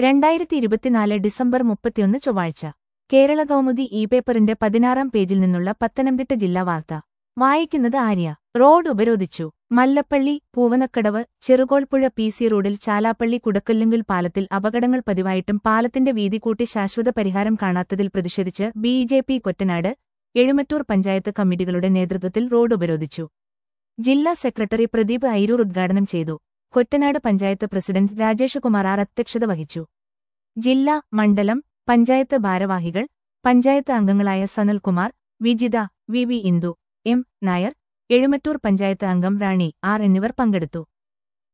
രണ്ടായിരത്തി ഇരുപത്തിനാല് ഡിസംബർ മുപ്പത്തിയൊന്ന് ചൊവ്വാഴ്ച കേരള കൗമുദി ഇ പേപ്പറിന്റെ പതിനാറാം പേജിൽ നിന്നുള്ള പത്തനംതിട്ട ജില്ലാ വാർത്ത വായിക്കുന്നത് ആര്യ റോഡ് ഉപരോധിച്ചു മല്ലപ്പള്ളി പൂവനക്കടവ് ചെറുകോൾപ്പുഴ പി സി റോഡിൽ ചാലാപ്പള്ളി കുടക്കല്ലുങ്കിൽ പാലത്തിൽ അപകടങ്ങൾ പതിവായിട്ടും പാലത്തിന്റെ വീതി കൂട്ടി ശാശ്വത പരിഹാരം കാണാത്തതിൽ പ്രതിഷേധിച്ച് B J P Kottanad Ezhumattoor panchayat കമ്മിറ്റികളുടെ നേതൃത്വത്തിൽ റോഡ് ഉപരോധിച്ചു ജില്ലാ സെക്രട്ടറി പ്രദീപ് ഐരൂർ ഉദ്ഘാടനം ചെയ്തു കൊറ്റനാട് പഞ്ചായത്ത് പ്രസിഡന്റ് രാജേഷകുമാർ ആർ അധ്യക്ഷത വഹിച്ചു ജില്ലാ മണ്ഡലം പഞ്ചായത്ത് ഭാരവാഹികൾ പഞ്ചായത്ത് അംഗങ്ങളായ Sanalkumar Vijitha V V Indu M Nair Ezhumattoor panchayat അംഗം റാണി ആർ എന്നിവർ പങ്കെടുത്തു